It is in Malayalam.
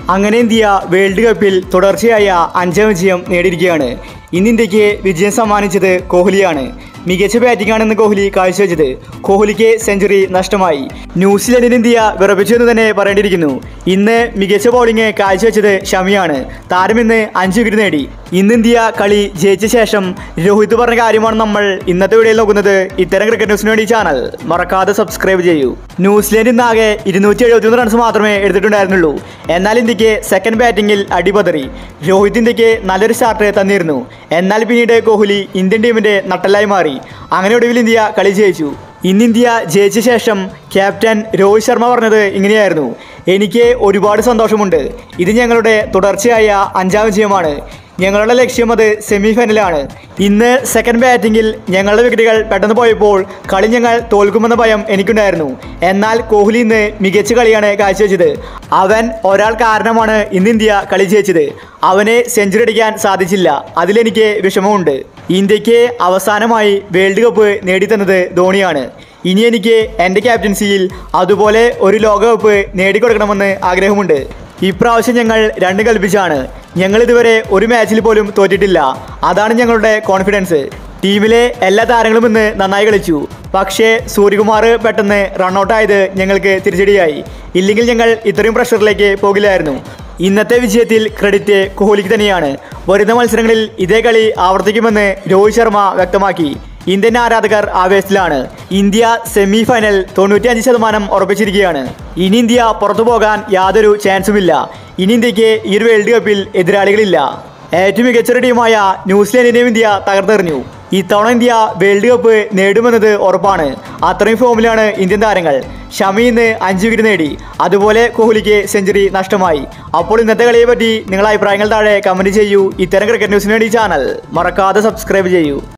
അങ്ങനെ ഇന്ത്യ വേൾഡ് കപ്പിൽ തുടർച്ചയായ അഞ്ചാം വിജയം നേടിയിരിക്കുകയാണ് ഇന്ന് ഇന്ത്യക്ക് വിജയം സമ്മാനിച്ചത് കോഹ്ലിയാണ് മികച്ച ബാറ്റിംഗ് ആണെന്ന് കോഹ്ലി കാഴ്ചവെച്ചത് കോഹ്ലിക്ക് സെഞ്ചുറി നഷ്ടമായി ന്യൂസിലൻഡിന് ഇന്ത്യ വിറപ്പിച്ചു എന്ന് തന്നെ പറയേണ്ടിയിരിക്കുന്നു ഇന്ന് മികച്ച ബൗളിംഗ് കാഴ്ചവെച്ചത് ഷമിയാണ് താരം ഇന്ന് അഞ്ച് വിക്കറ്റ് നേടി ഇന്ന് ഇന്ത്യ കളി ജയിച്ച ശേഷം രോഹിത് പറഞ്ഞ കാര്യമാണ് നമ്മൾ ഇന്നത്തെ വീഡിയോയിൽ നോക്കുന്നത് ഇത്തരം ക്രിക്കറ്റ് ന്യൂസിന് വേണ്ടി ചാനൽ മറക്കാതെ സബ്സ്ക്രൈബ് ചെയ്യൂ ന്യൂസിലൻഡ് ഇന്നാകെ ഇരുന്നൂറ്റി എഴുപത്തിയൊന്ന് റൺസ് മാത്രമേ എടുത്തിട്ടുണ്ടായിരുന്നുള്ളൂ എന്നാൽ ഇന്ത്യക്ക് സെക്കൻഡ് ബാറ്റിംഗിൽ അടിപതറി രോഹിത് ഇന്ത്യക്ക് നല്ലൊരു സ്റ്റാർട്ട് തന്നിരുന്നു എന്നാൽ പിന്നീട് കോഹ്ലി ഇന്ത്യൻ ടീമിന്റെ നട്ടലായി മാറി അങ്ങനെ ഒടുവിൽ ഇന്ത്യ കളി ജയിച്ചു ഇന്ന് ഇന്ത്യ ജയിച്ച ശേഷം ക്യാപ്റ്റൻ രോഹിത് ശർമ്മ പറഞ്ഞത് ഇങ്ങനെയായിരുന്നു എനിക്ക് ഒരുപാട് സന്തോഷമുണ്ട് ഇത് ഞങ്ങളുടെ തുടർച്ചയായ അഞ്ചാം വിജയമാണ് ഞങ്ങളുടെ ലക്ഷ്യം അത് സെമി ഫൈനലാണ് ഇന്ന് സെക്കൻഡ് ബാറ്റിംഗിൽ ഞങ്ങളുടെ വിക്കറ്റുകൾ പെട്ടെന്ന് പോയപ്പോൾ കളി ഞങ്ങൾ തോൽക്കുമെന്ന ഭയം എനിക്കുണ്ടായിരുന്നു എന്നാൽ കോഹ്ലി ഇന്ന് മികച്ച കളിയാണ് കാഴ്ചവെച്ചത് അവൻ ഒരാൾ കാരണമാണ് ഇന്ന് ഇന്ത്യ കളി ജയിച്ചത് അവനെ സെഞ്ചുറി അടിക്കാൻ സാധിച്ചില്ല അതിലെനിക്ക് വിഷമമുണ്ട് ഇന്ത്യക്ക് അവസാനമായി വേൾഡ് കപ്പ് നേടിത്തന്നത് ധോണിയാണ് ഇനി എനിക്ക് എൻ്റെ ക്യാപ്റ്റൻസിയിൽ അതുപോലെ ഒരു ലോകകപ്പ് നേടിക്കൊടുക്കണമെന്ന് ആഗ്രഹമുണ്ട് ഇപ്രാവശ്യം ഞങ്ങൾ രണ്ട് കൽപ്പിച്ചാണ് ഞങ്ങൾ ഇതുവരെ ഒരു മാച്ചിൽ പോലും തോറ്റിട്ടില്ല അതാണ് ഞങ്ങളുടെ കോൺഫിഡൻസ് ടീമിലെ എല്ലാ താരങ്ങളും ഇന്ന് നന്നായി കളിച്ചു പക്ഷേ സൂര്യകുമാർ പെട്ടെന്ന് റണ്ണൗട്ടായത് ഞങ്ങൾക്ക് തിരിച്ചടിയായി ഇല്ലെങ്കിൽ ഞങ്ങൾ ഇത്രയും പ്രഷറിലേക്ക് പോകില്ലായിരുന്നു ഇന്നത്തെ വിജയത്തിൽ ക്രെഡിറ്റ് കോഹ്ലിക്ക് തന്നെയാണ് വരുന്ന മത്സരങ്ങളിൽ ഇതേ കളി ആവർത്തിക്കുമെന്ന് രോഹിത് ശർമ്മ വ്യക്തമാക്കി ഇന്ത്യൻ ആരാധകർ ആവേശത്തിലാണ് ഇന്ത്യ സെമി ഫൈനൽ തൊണ്ണൂറ്റിയഞ്ച് ശതമാനം ഉറപ്പിച്ചിരിക്കുകയാണ് ഇനി ഇന്ത്യ പുറത്തു പോകാൻ യാതൊരു ചാൻസുമില്ല ഇനി ഇന്ത്യക്ക് ഈ ഒരു വേൾഡ് കപ്പിൽ എതിരാളികളില്ല ഏറ്റവും മികച്ച ഒരു ടീമായ ന്യൂസിലാൻഡിനെയും ഇന്ത്യ തകർത്തെറിഞ്ഞു ഇത്തവണ ഇന്ത്യ വേൾഡ് കപ്പ് നേടുമെന്നത് ഉറപ്പാണ് അത്രയും ഫോമിലാണ് ഇന്ത്യൻ താരങ്ങൾ ഷമി ഇന്ന് അഞ്ച് വിക്കറ്റ് നേടി അതുപോലെ കോഹ്ലിക്ക് സെഞ്ചുറി നഷ്ടമായി അപ്പോൾ ഇന്നത്തെ കളിയെ പറ്റി നിങ്ങളുടെ അഭിപ്രായങ്ങൾ താഴെ കമൻറ്റ് ചെയ്യൂ ഇത്തരം ക്രിക്കറ്റ് ന്യൂസിന് വേണ്ടി ചാനൽ മറക്കാതെ സബ്സ്ക്രൈബ് ചെയ്യൂ